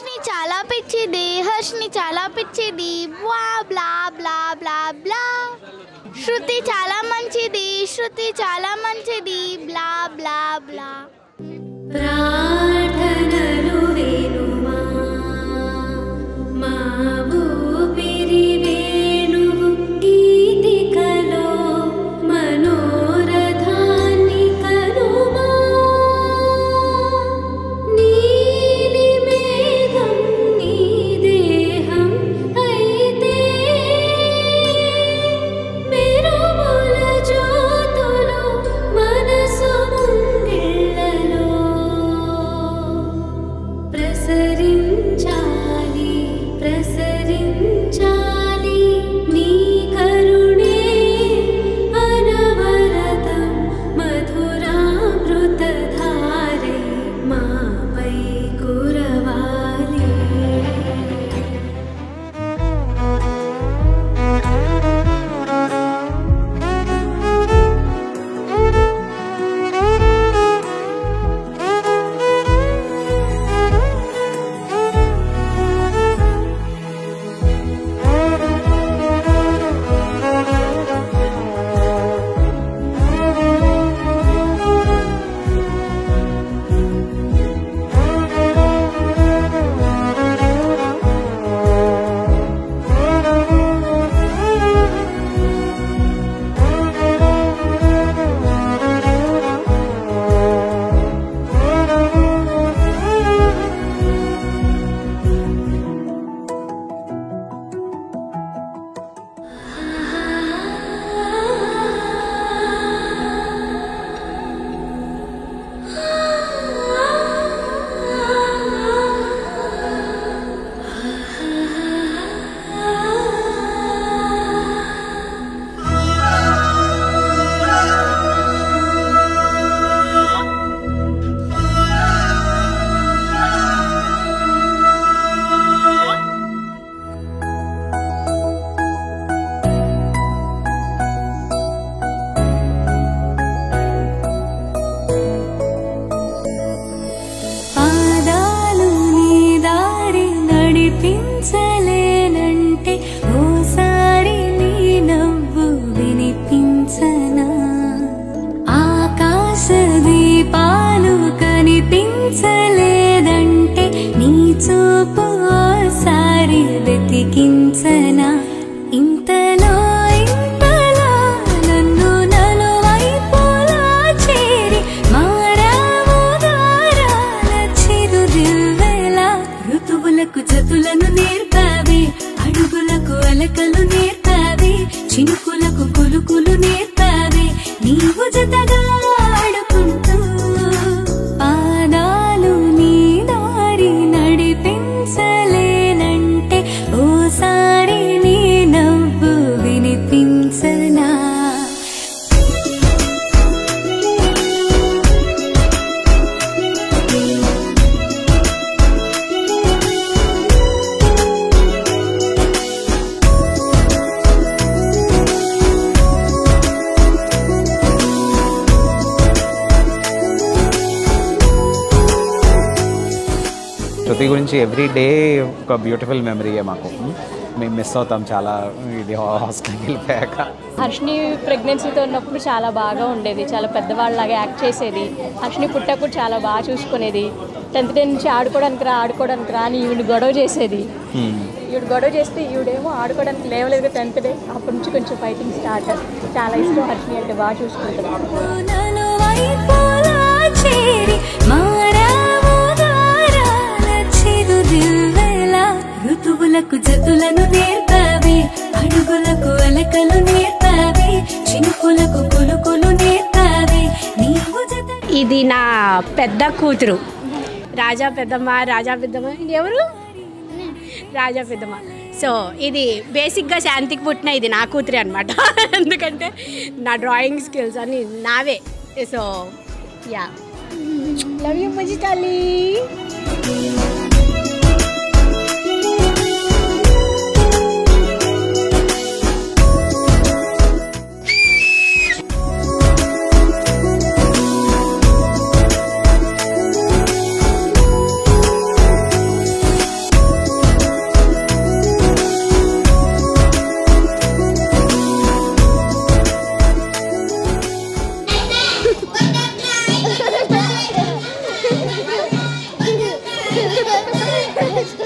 హర్ష్ని చాలా పిచ్చిది హర్ష్ని చాలా పిచ్చిది బ్లా బ్లా బ్లా బ్లా బ్లా శృతి చాలా మంచిది శృతి చాలా మంచిది బ్లా బ్లా బ్లా ప్రార్థనలు వేణుమా మా ఊపిరి వేణువు గీతికలో మనోరథాన్ని కనుమా నీలి మేఘం నీ దేహం అయితే మెరుపుల జ్యోతులు మనసు ముంగిళ్ళలో ప్రసరించాలి ప్రసరించాలి నీ కరుణే అనవరతం మధురామృతధారే మాపై కురవాలి పాదాలు నీ దారి నడిపించలేనంటే ఓసారి నీ నవ్వు వినిపించనా ఆకాశ దీపాలు కనిపించలేదంటే నీ చూపు ఓసారి వెతికించనా ఇంతలో ఇంతలో నన్ను నలువైపులా చేరి మారావు దారాల చిరుదివ్వెలా ఋతువులకు జతులను నేర్పావే అడుగులకు అలకలు నేర్పావే చినుకులకు కులుకులు నేర్పావే నీవు జతగా ఆడుకుంటూ పాదాలు నీ దారి నడిపించలేనంటే ఓసారి నీ నవ్వు వినిపించనా శృతి గురించి ఎవ్రీ డే ఒక బ్యూటిఫుల్ మెమరీయే మాకు మేము మిస్ అవుతాం చాలా ఇది హాస్టల్కి వెళ్ళిపోయాక హర్షిని ప్రెగ్నెన్సీతో ఉన్నప్పుడు చాలా బాగా ఉండేది చాలా పెద్దవాళ్ళలాగా యాక్ట్ చేసేది హర్షిని పుట్టప్పుడు చాలా బాగా చూసుకునేది టెన్త్ డే నుంచి ఆడుకోవడానికి రా ఆడుకోవడానికి రా అని ఈవిడ గొడవ చేసేది ఈవిడ గొడవ చేస్తే ఈవిడేమో ఆడుకోవడానికి లేవలేదు టెన్త్ డే అప్పటి నుంచి కొంచెం ఫైటింగ్ స్టార్ట్ చాలా ఇష్టం హర్షిని అంటే బాగా చూసుకుంటుంది నలువైపులా చేరి మారావు దారాల చిరుదివ్వెలా ఋతువులకు జతులను నేర్పావే అడుగులకు అలకలు నేర్పావే చినుకులకు కులుకులు నేర్పావే నీవు జత ఇది నా పెద్ద కూతురు రాజా పెద్దమ్మ రాజా పెద్దమ్మ ఇది ఎవరు రాజా పెద్దమ్మ సో ఇది బేసిక్గా శాంతికి పుట్టిన ఇది నా కూతురే అనమాట ఎందుకంటే నా డ్రాయింగ్ స్కిల్స్ అన్ని నావే సో యా లవ్ యూ మజీ టాలీ చూడు